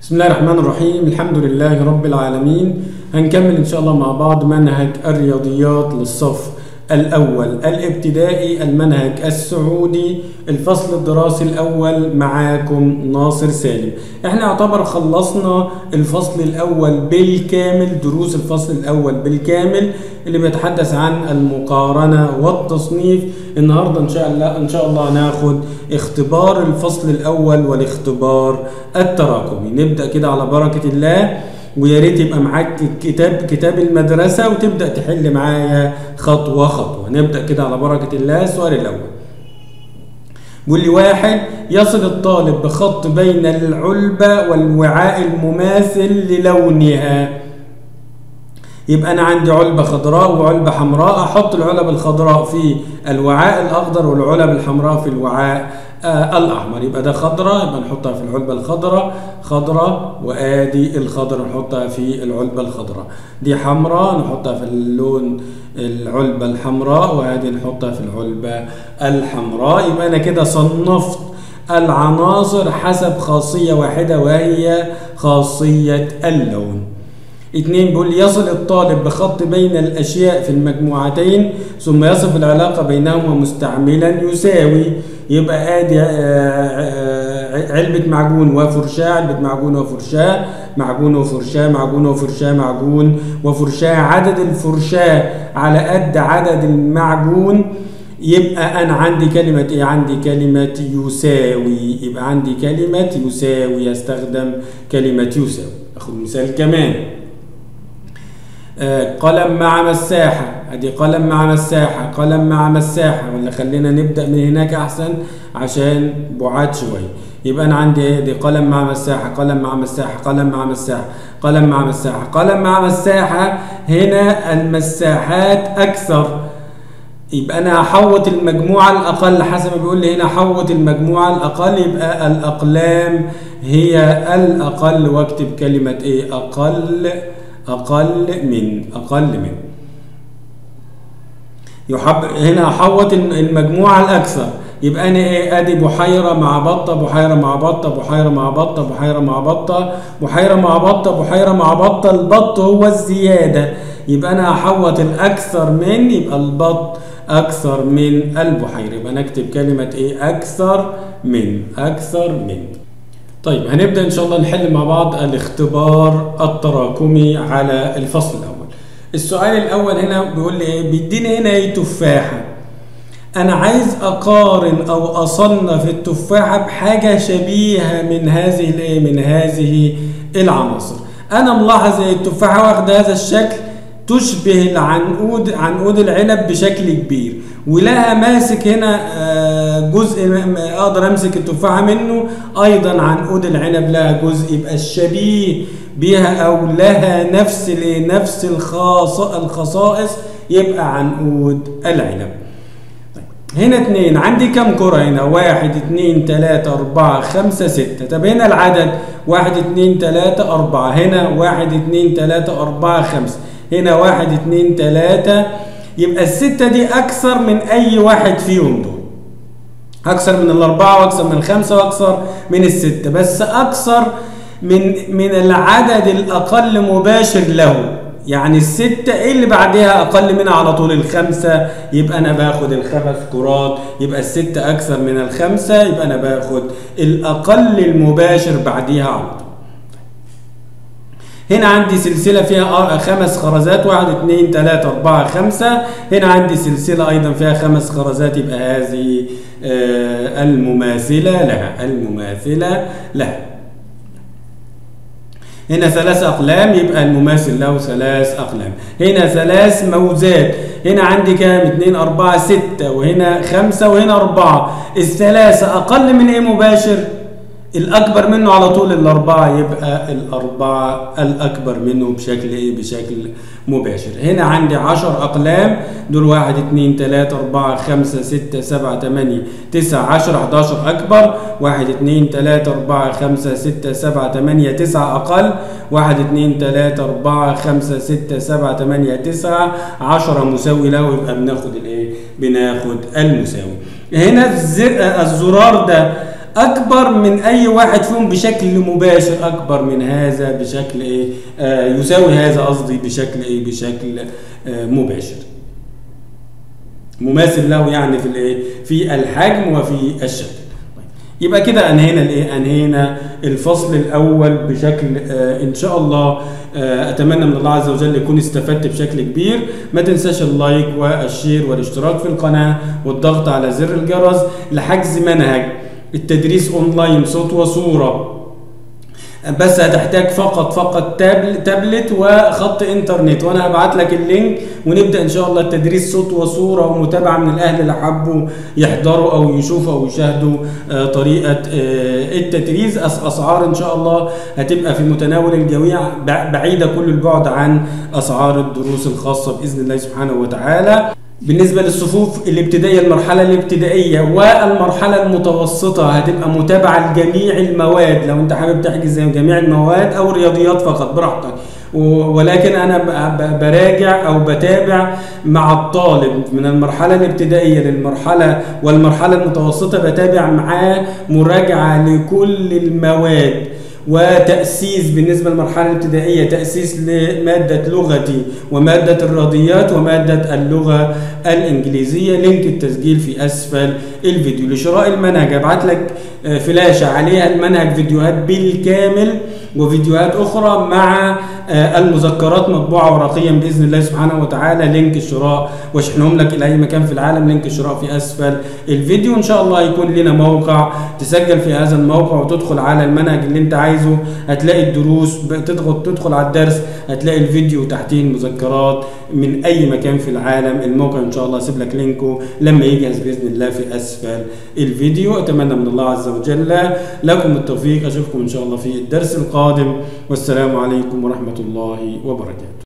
بسم الله الرحمن الرحيم الحمد لله رب العالمين هنكمل ان شاء الله مع بعض منهج الرياضيات للصف الاول الابتدائي المنهج السعودي الفصل الدراسي الاول معاكم ناصر سالم احنا يعتبر خلصنا الفصل الاول بالكامل دروس الفصل الاول بالكامل اللي بيتحدث عن المقارنه والتصنيف النهارده ان شاء الله ان شاء الله هناخد اختبار الفصل الاول والاختبار التراكمي نبدا كده على بركه الله ويا ريت يبقى معاك كتاب كتاب المدرسه وتبدا تحل معايا خطوه خطوه نبدا كده على بركه الله السؤال الاول بيقول لي واحد يصل الطالب بخط بين العلبه والوعاء المماثل للونها يبقى انا عندي علبه خضراء وعلبه حمراء احط العلب الخضراء في الوعاء الاخضر والعلب الحمراء في الوعاء آه الاحمر يبقى ده خضراء يبقى نحطها في العلبه الخضراء خضراء وادي الخضراء نحطها في العلبه الخضراء دي حمراء نحطها في اللون العلبه الحمراء وادي نحطها في العلبه الحمراء يبقى انا كده صنفت العناصر حسب خاصيه واحده وهي خاصيه اللون اتنين بيقول يصل الطالب بخط بين الأشياء في المجموعتين ثم يصف العلاقة بينهما مستعملا يساوي يبقى ادي علبة معجون وفرشاة علبة معجون وفرشاة معجون وفرشاة معجون وفرشاة معجون وفرشاة عدد الفرشاة على قد عدد المعجون يبقى انا عندي كلمة ايه عندي كلمة يساوي يبقى عندي كلمة يساوي استخدم كلمة يساوي اخد مثال كمان آه قلم مع مساحة ادي قلم مع مساحة قلم مع مساحة ولا خلينا نبدأ من هناك احسن عشان بعاد شوية يبقى انا عندي ايه دي قلم مع مساحة قلم مع مساحة قلم مع مساحة قلم مع مساحة قلم مع مساحة هنا المساحات اكثر يبقى انا هحوط المجموعة الاقل حسب ما بيقول لي هنا حوط المجموعة الاقل يبقى الاقلام هي الاقل واكتب كلمة ايه اقل أقل من أقل من يحب هنا أحوط المجموعة الأكثر يبقى أنا إيه أدي بحيرة مع بطة بحيرة مع بطة بحيرة مع بطة بحيرة مع بطة بحيرة مع بطة بحيرة مع بطة البط هو الزيادة يبقى أنا هحوط الأكثر من يبقى البط أكثر من البحيرة يبقى نكتب كلمة إيه أكثر من أكثر من طيب هنبدأ إن شاء الله نحل مع بعض الاختبار التراكمي على الفصل الأول السؤال الأول هنا بيقول لي إيه بيديني هنا إيه تفاحة أنا عايز أقارن أو أصنف التفاحة بحاجة شبيهة من هذه الإيه من هذه العناصر أنا ملاحظ إيه التفاحة واخدة هذا الشكل تشبه العنقود عنقود العنب بشكل كبير ولها ماسك هنا جزء اقدر امسك التفاحه منه ايضا عنقود العنب لها جزء يبقى الشبيه بها او لها نفس نفس الخصائص يبقى عنقود العنب هنا اتنين عندي كم كرة هنا واحد اتنين تلاتة اربعة خمسة ستة طب هنا العدد واحد اتنين تلاتة اربعة هنا واحد اتنين تلاتة اربعة خمسة هنا واحد اتنين تلاتة يبقى الستة دي أكثر من أي واحد فيهم دول أكثر من الأربعة وأكثر من الخمسة وأكثر من الستة بس أكثر من من العدد الأقل مباشر له يعني الستة إيه اللي بعدها أقل منها على طول الخمسة يبقى أنا باخد الخمس كرات يبقى الستة أكثر من الخمسة يبقى أنا باخد الأقل المباشر بعديها على طول هنا عندي سلسلة فيها خمس خرزات واحد اتنين تلاتة أربعة خمسة هنا عندي سلسلة أيضا فيها خمس خرزات يبقى هذه المماثلة لها المماثلة لها هنا ثلاث أقلام يبقى المماثل له ثلاث أقلام هنا ثلاث موزات هنا عندي كام اتنين أربعة ستة وهنا خمسة وهنا أربعة الثلاثة أقل من إيه مباشر الأكبر منه على طول الأربعة يبقى الأربعة الأكبر منه بشكل إيه؟ بشكل مباشر. هنا عندي عشر أقلام دول واحد اتنين تلاتة أربعة خمسة ستة سبعة تمانية تسعة عشرة حداشر أكبر واحد اتنين تلاتة أربعة خمسة ستة سبعة تمانية تسعة أقل واحد اتنين تلاتة أربعة خمسة ستة سبعة تمانية تسعة عشرة مساوي له يبقى بناخد الإيه؟ بناخد المساوي. هنا الزرار ده اكبر من اي واحد فيهم بشكل مباشر اكبر من هذا بشكل ايه آه يساوي هذا قصدي بشكل ايه بشكل آه مباشر مماثل له يعني في الايه في الحجم وفي الشكل يبقى كده انهينا الايه انهينا الفصل الاول بشكل آه ان شاء الله آه اتمنى من الله عز وجل يكون استفدت بشكل كبير ما تنساش اللايك والشير والاشتراك في القناه والضغط على زر الجرس لحجز منهج التدريس اونلاين صوت وصوره بس هتحتاج فقط فقط تابل تابلت وخط انترنت وانا هبعت لك اللينك ونبدا ان شاء الله التدريس صوت وصوره ومتابعه من الاهل اللي حبوا يحضروا او يشوفوا او يشاهدوا طريقه التدريس اسعار ان شاء الله هتبقى في متناول الجميع بعيده كل البعد عن اسعار الدروس الخاصه باذن الله سبحانه وتعالى بالنسبة للصفوف الابتدائية المرحلة الابتدائية والمرحلة المتوسطة هتبقى متابعة لجميع المواد لو انت حابب تحجز جميع المواد او رياضيات فقط براحتك ولكن انا براجع او بتابع مع الطالب من المرحله الابتدائيه للمرحله والمرحله المتوسطه بتابع معاه مراجعه لكل المواد وتأسيس بالنسبة للمرحلة الابتدائية تأسيس لمادة لغتي ومادة الرياضيات ومادة اللغة الإنجليزية لينك التسجيل في أسفل الفيديو لشراء المنهج أبعت لك فلاشة عليها المنهج فيديوهات بالكامل وفيديوهات أخرى مع المذكرات مطبوعة ورقيا بإذن الله سبحانه وتعالى لينك الشراء واشحنهم لك إلى أي مكان في العالم لينك الشراء في أسفل الفيديو إن شاء الله يكون لنا موقع تسجل في هذا الموقع وتدخل على المنهج اللي أنت عايزه هتلاقي الدروس تدخل تدخل على الدرس هتلاقي الفيديو تحتيه المذكرات من أي مكان في العالم الموقع إن شاء الله أسيب لك لينكه لما يجهز بإذن الله في أسفل الفيديو أتمنى من الله عز وجل لكم التوفيق أشوفكم إن شاء الله في الدرس القادم والسلام عليكم ورحمة الله وبركاته